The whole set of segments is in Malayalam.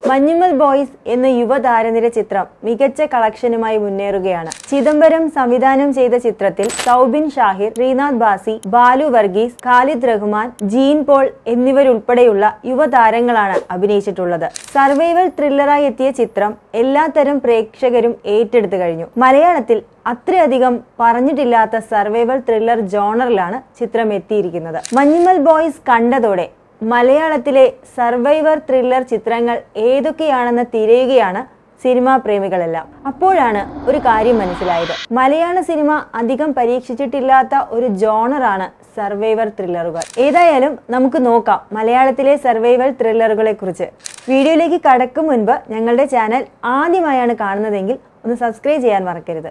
മഞ്ഞുമൽ ബോയ്സ് എന്ന യുവതാരനിര ചിത്രം മികച്ച കളക്ഷനുമായി മുന്നേറുകയാണ് ചിദംബരം സംവിധാനം ചെയ്ത ചിത്രത്തിൽ സൗബിൻ ഷാഹിർ റീനാഥ് ബാസി ബാലു വർഗീസ് ഖാലിദ് റഹ്മാൻ ജീൻ പോൾ എന്നിവരുൾപ്പെടെയുള്ള യുവതാരങ്ങളാണ് അഭിനയിച്ചിട്ടുള്ളത് സർവൈവൽ ത്രില്ലറായി എത്തിയ ചിത്രം എല്ലാത്തരം പ്രേക്ഷകരും ഏറ്റെടുത്തു കഴിഞ്ഞു മലയാളത്തിൽ അത്രയധികം പറഞ്ഞിട്ടില്ലാത്ത സർവൈവൽ ത്രില്ലർ ജോണറിലാണ് ചിത്രം എത്തിയിരിക്കുന്നത് മഞ്ഞുമൽ ബോയ്സ് കണ്ടതോടെ മലയാളത്തിലെ സർവൈവർ ത്രില്ലർ ചിത്രങ്ങൾ ഏതൊക്കെയാണെന്ന് തിരയുകയാണ് സിനിമാ പ്രേമികളെല്ലാം അപ്പോഴാണ് ഒരു കാര്യം മനസ്സിലായത് മലയാള സിനിമ അധികം പരീക്ഷിച്ചിട്ടില്ലാത്ത ഒരു ജോണറാണ് സർവൈവർ ത്രില്ലറുകൾ ഏതായാലും നമുക്ക് നോക്കാം മലയാളത്തിലെ സർവൈവൽ ത്രില്ലറുകളെ കുറിച്ച് വീഡിയോയിലേക്ക് കടക്കും മുൻപ് ഞങ്ങളുടെ ചാനൽ ആദ്യമായാണ് കാണുന്നതെങ്കിൽ ഒന്ന് സബ്സ്ക്രൈബ് ചെയ്യാൻ മറക്കരുത്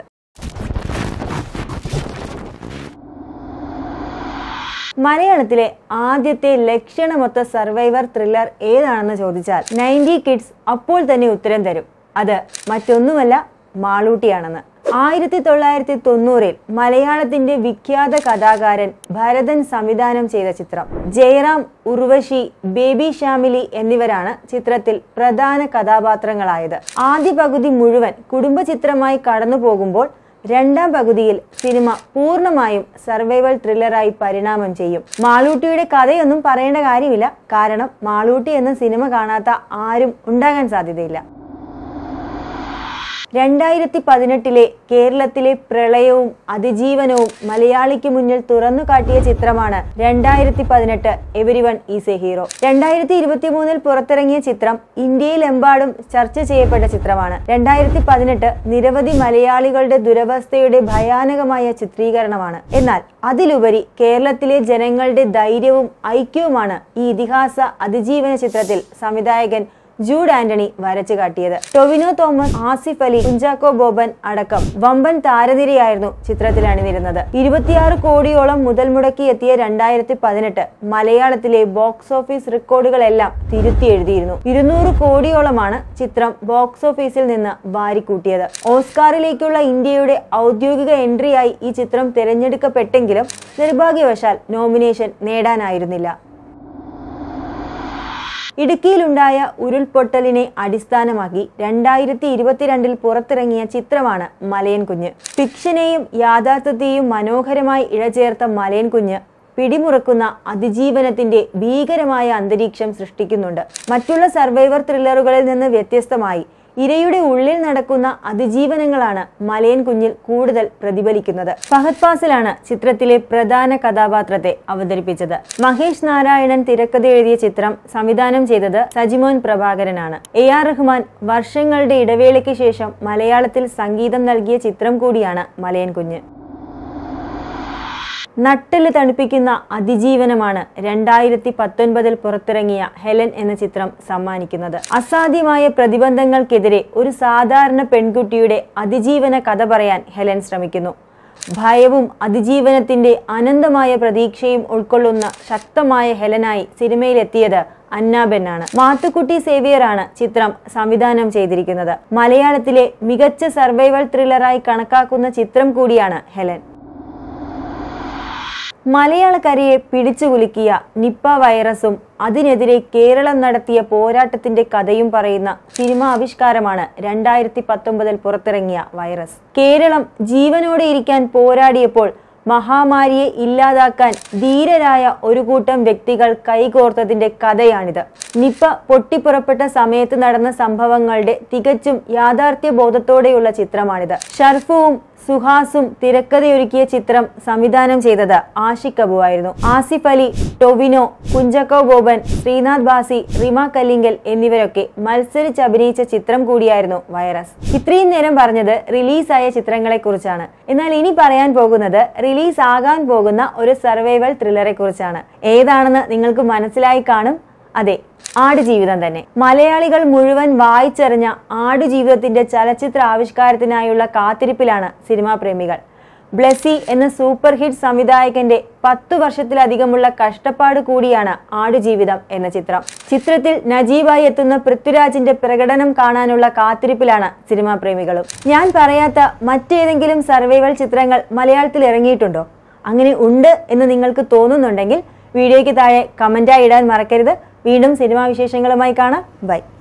മലയാളത്തിലെ ആദ്യത്തെ ലക്ഷണമൊത്ത സർവൈവർ ത്രില്ലർ ഏതാണെന്ന് ചോദിച്ചാൽ നയൻറ്റി കിഡ്സ് അപ്പോൾ തന്നെ ഉത്തരം തരും അത് മറ്റൊന്നുമല്ല മാളൂട്ടിയാണെന്ന് ആയിരത്തി തൊള്ളായിരത്തി തൊണ്ണൂറിൽ മലയാളത്തിന്റെ വിഖ്യാത കഥാകാരൻ ഭരതൻ സംവിധാനം ചെയ്ത ചിത്രം ജയറാം ഉർവശി ബേബി ഷാമിലി എന്നിവരാണ് ചിത്രത്തിൽ പ്രധാന കഥാപാത്രങ്ങളായത് ആദ്യ പകുതി മുഴുവൻ കുടുംബ ചിത്രമായി കടന്നു പോകുമ്പോൾ രണ്ടാം പകുതിയിൽ സിനിമ പൂർണ്ണമായും സർവൈവൽ ത്രില്ലറായി പരിണാമം ചെയ്യും മാളൂട്ടിയുടെ കഥയൊന്നും പറയേണ്ട കാര്യമില്ല കാരണം മാളൂട്ടി എന്ന സിനിമ കാണാത്ത ആരും ഉണ്ടാകാൻ സാധ്യതയില്ല രണ്ടായിരത്തി പതിനെട്ടിലെ കേരളത്തിലെ പ്രളയവും അതിജീവനവും മലയാളിക്ക് മുന്നിൽ തുറന്നു കാട്ടിയ ചിത്രമാണ് രണ്ടായിരത്തി പതിനെട്ട് everyone is a hero രണ്ടായിരത്തി ഇരുപത്തി മൂന്നിൽ പുറത്തിറങ്ങിയ ചിത്രം ഇന്ത്യയിലെമ്പാടും ചർച്ച ചെയ്യപ്പെട്ട ചിത്രമാണ് രണ്ടായിരത്തി പതിനെട്ട് നിരവധി മലയാളികളുടെ ദുരവസ്ഥയുടെ ഭയാനകമായ ചിത്രീകരണമാണ് എന്നാൽ അതിലുപരി കേരളത്തിലെ ജനങ്ങളുടെ ധൈര്യവും ഐക്യവുമാണ് ഈ ഇതിഹാസ അതിജീവന ചിത്രത്തിൽ സംവിധായകൻ ജൂഡ് ആന്റണി വരച്ചു കാട്ടിയത് ടൊവിനോ തോമസ് ആസിഫ് അലി കുഞ്ചാക്കോ ബോബൻ അടക്കം വമ്പൻ താരനിരയായിരുന്നു ചിത്രത്തിൽ അണിനിരുന്നത് ഇരുപത്തിയാറ് കോടിയോളം മുതൽ മുടക്കി എത്തിയ രണ്ടായിരത്തി പതിനെട്ട് മലയാളത്തിലെ ബോക്സ് ഓഫീസ് റെക്കോർഡുകളെല്ലാം തിരുത്തി എഴുതിയിരുന്നു ഇരുന്നൂറ് കോടിയോളമാണ് ചിത്രം ബോക്സ് ഓഫീസിൽ നിന്ന് വാരിക്കൂട്ടിയത് ഓസ്കാറിലേക്കുള്ള ഇന്ത്യയുടെ ഔദ്യോഗിക എൻട്രിയായി ഈ ചിത്രം തിരഞ്ഞെടുക്കപ്പെട്ടെങ്കിലും നിർഭാഗ്യവശാൽ നോമിനേഷൻ നേടാനായിരുന്നില്ല ഇടുക്കിയിലുണ്ടായ ഉരുൾപൊട്ടലിനെ അടിസ്ഥാനമാക്കി രണ്ടായിരത്തി ഇരുപത്തിരണ്ടിൽ പുറത്തിറങ്ങിയ ചിത്രമാണ് മലയൻ കുഞ്ഞ് ഫിക്ഷനെയും യാഥാർത്ഥ്യത്തെയും മനോഹരമായി ഇഴചേർത്ത മലയൻ കുഞ്ഞ് പിടിമുറക്കുന്ന അതിജീവനത്തിന്റെ ഭീകരമായ അന്തരീക്ഷം സൃഷ്ടിക്കുന്നുണ്ട് മറ്റുള്ള സർവൈവർ ത്രില്ലറുകളിൽ നിന്ന് വ്യത്യസ്തമായി ഇരയുടെ ഉള്ളിൽ നടക്കുന്ന അതിജീവനങ്ങളാണ് മലയൻ കുഞ്ഞിൽ കൂടുതൽ പ്രതിഫലിക്കുന്നത് ഫഹദ് ഫാസിലാണ് ചിത്രത്തിലെ പ്രധാന കഥാപാത്രത്തെ അവതരിപ്പിച്ചത് മഹേഷ് നാരായണൻ തിരക്കഥ എഴുതിയ ചിത്രം സംവിധാനം ചെയ്തത് സജിമോൻ പ്രഭാകരനാണ് എ ആർ റഹ്മാൻ വർഷങ്ങളുടെ ഇടവേളയ്ക്ക് ശേഷം മലയാളത്തിൽ സംഗീതം നൽകിയ ചിത്രം കൂടിയാണ് മലയൻ കുഞ്ഞ് നട്ടില് തണുപ്പിക്കുന്ന അതിജീവനമാണ് രണ്ടായിരത്തി പത്തൊൻപതിൽ പുറത്തിറങ്ങിയ ഹെലൻ എന്ന ചിത്രം സമ്മാനിക്കുന്നത് അസാധ്യമായ പ്രതിബന്ധങ്ങൾക്കെതിരെ ഒരു സാധാരണ പെൺകുട്ടിയുടെ അതിജീവന കഥ പറയാൻ ഹെലൻ ശ്രമിക്കുന്നു ഭയവും അതിജീവനത്തിന്റെ അനന്തമായ പ്രതീക്ഷയും ഉൾക്കൊള്ളുന്ന ശക്തമായ ഹെലനായി സിനിമയിലെത്തിയത് അന്നാബെന്നാണ് മാത്തുക്കുട്ടി സേവിയറാണ് ചിത്രം സംവിധാനം ചെയ്തിരിക്കുന്നത് മലയാളത്തിലെ മികച്ച സർവൈവൽ ത്രില്ലറായി കണക്കാക്കുന്ന ചിത്രം കൂടിയാണ് ഹെലൻ മലയാളക്കരയെ പിടിച്ചുകുലുക്കിയ നിപ്പ വൈറസും അതിനെതിരെ കേരളം നടത്തിയ പോരാട്ടത്തിന്റെ കഥയും പറയുന്ന സിനിമാ ആവിഷ്കാരമാണ് രണ്ടായിരത്തി പത്തൊമ്പതിൽ പുറത്തിറങ്ങിയ വൈറസ് കേരളം ജീവനോടെ ഇരിക്കാൻ പോരാടിയപ്പോൾ മഹാമാരിയെ ഇല്ലാതാക്കാൻ ധീരരായ ഒരു കൂട്ടം വ്യക്തികൾ കൈകോർത്തതിന്റെ കഥയാണിത് നിപ്പ പൊട്ടിപ്പുറപ്പെട്ട സമയത്ത് നടന്ന സംഭവങ്ങളുടെ തികച്ചും യാഥാർത്ഥ്യ ബോധത്തോടെയുള്ള ചിത്രമാണിത് ഷർഫുവും സുഹാസും തിരക്കഥയൊരുക്കിയ ചിത്രം സംവിധാനം ചെയ്തത് ആഷിഖ് അബു ആയിരുന്നു ആസിഫ് അലി ടൊവിനോ കുഞ്ചക്കോ ബോബൻ ശ്രീനാഥ് ബാസി റിമ കല്ലിങ്കൽ എന്നിവരൊക്കെ മത്സരിച്ച് അഭിനയിച്ച ചിത്രം കൂടിയായിരുന്നു വൈറസ് ഇത്രയും നേരം പറഞ്ഞത് റിലീസായ ചിത്രങ്ങളെ കുറിച്ചാണ് എന്നാൽ ഇനി പറയാൻ പോകുന്നത് റിലീസ് ആകാൻ പോകുന്ന ഒരു സർവൈവൽ ത്രില്ലറെ കുറിച്ചാണ് ഏതാണെന്ന് നിങ്ങൾക്ക് മനസ്സിലായി കാണും അതെ ആടുജീവിതം തന്നെ മലയാളികൾ മുഴുവൻ വായിച്ചറിഞ്ഞ ആടുജീവിതത്തിന്റെ ചലച്ചിത്ര ആവിഷ്കാരത്തിനായുള്ള കാത്തിരിപ്പിലാണ് സിനിമാ പ്രേമികൾ ബ്ലെസി എന്ന സൂപ്പർ ഹിറ്റ് സംവിധായകന്റെ പത്തു വർഷത്തിലധികമുള്ള കഷ്ടപ്പാട് കൂടിയാണ് ആടുജീവിതം എന്ന ചിത്രം ചിത്രത്തിൽ നജീബായി എത്തുന്ന പൃഥ്വിരാജിന്റെ പ്രകടനം കാണാനുള്ള കാത്തിരിപ്പിലാണ് സിനിമാ പ്രേമികളും ഞാൻ പറയാത്ത മറ്റേതെങ്കിലും സർവൈവൽ ചിത്രങ്ങൾ മലയാളത്തിൽ ഇറങ്ങിയിട്ടുണ്ടോ അങ്ങനെ ഉണ്ട് എന്ന് നിങ്ങൾക്ക് തോന്നുന്നുണ്ടെങ്കിൽ വീഡിയോയ്ക്ക് താഴെ കമന്റായി ഇടാൻ മറക്കരുത് വീണ്ടും സിനിമാ വിശേഷങ്ങളുമായി കാണാം ബൈ